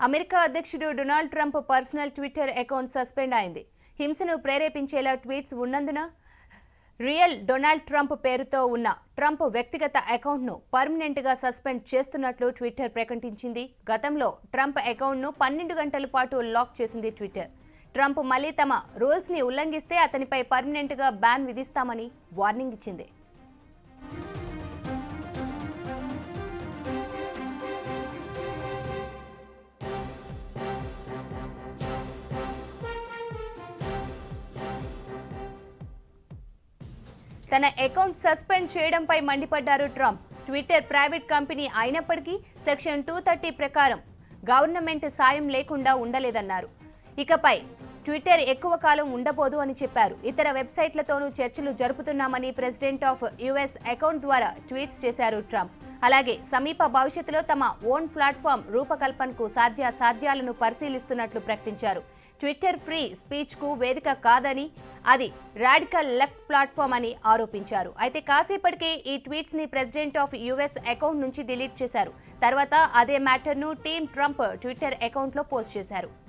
America అధ్యక్షుడు Donald Trump personal Twitter account suspend అయింది హింసను ప్రేరేపించేలా ట్వీట్స్ ఉన్నందున రియల్ డొనాల్డ్ ట్రంప్ పేరుతో ఉన్న ట్రంప్ వ్యక్తిగత అకౌంట్ను పర్మనెంట్గా సస్పెండ్ చేస్తున్నట్లు ట్విట్టర్ ప్రకటించింది గతంలో ట్రంప్ అకౌంట్ను పన్నెండు గంటల పాటు లాక్ చేసింది ట్విట్టర్ ట్రంప్ మళ్ళీ తమ రూల్స్ని ఉల్లంఘిస్తే అతనిపై పర్మనెంట్గా బ్యాన్ విధిస్తామని వార్నింగ్ ఇచ్చింది తన అకౌంట్ సస్పెండ్ చేయడంపై మండిపడ్డారు ట్రంప్ ట్విట్టర్ ప్రైవేట్ కంపెనీ అయినప్పటికీ సెక్షన్ టూ థర్టీ ప్రకారం గవర్నమెంట్ సాయం లేకుండా ఉండలేదన్నారు ఇకపై ట్విట్టర్ ఎక్కువ కాలం ఉండబోదు అని చెప్పారు ఇతర వెబ్సైట్లతోనూ చర్చలు జరుపుతున్నామని ప్రెసిడెంట్ ఆఫ్ యుఎస్ అకౌంట్ ద్వారా ట్వీట్స్ చేశారు ట్రంప్ అలాగే సమీప భవిష్యత్తులో తమ ఓన్ ప్లాట్ఫామ్ రూపకల్పనకు సాధ్యాసాధ్యాలను పరిశీలిస్తున్నట్లు ప్రకటించారు ట్విట్టర్ ఫ్రీ స్పీచ్ కు వేదిక కాదని అది రాడికల్ లెఫ్ట్ ప్లాట్ఫామ్ అని ఆరోపించారు అయితే కాసేపటికే ఈ ట్వీట్స్ ని ప్రెసిడెంట్ ఆఫ్ యుఎస్ అకౌంట్ నుంచి డిలీట్ చేశారు తర్వాత అదే మ్యాటర్ ను టీమ్ ట్రంప్ ట్విట్టర్ అకౌంట్ లో పోస్ట్ చేశారు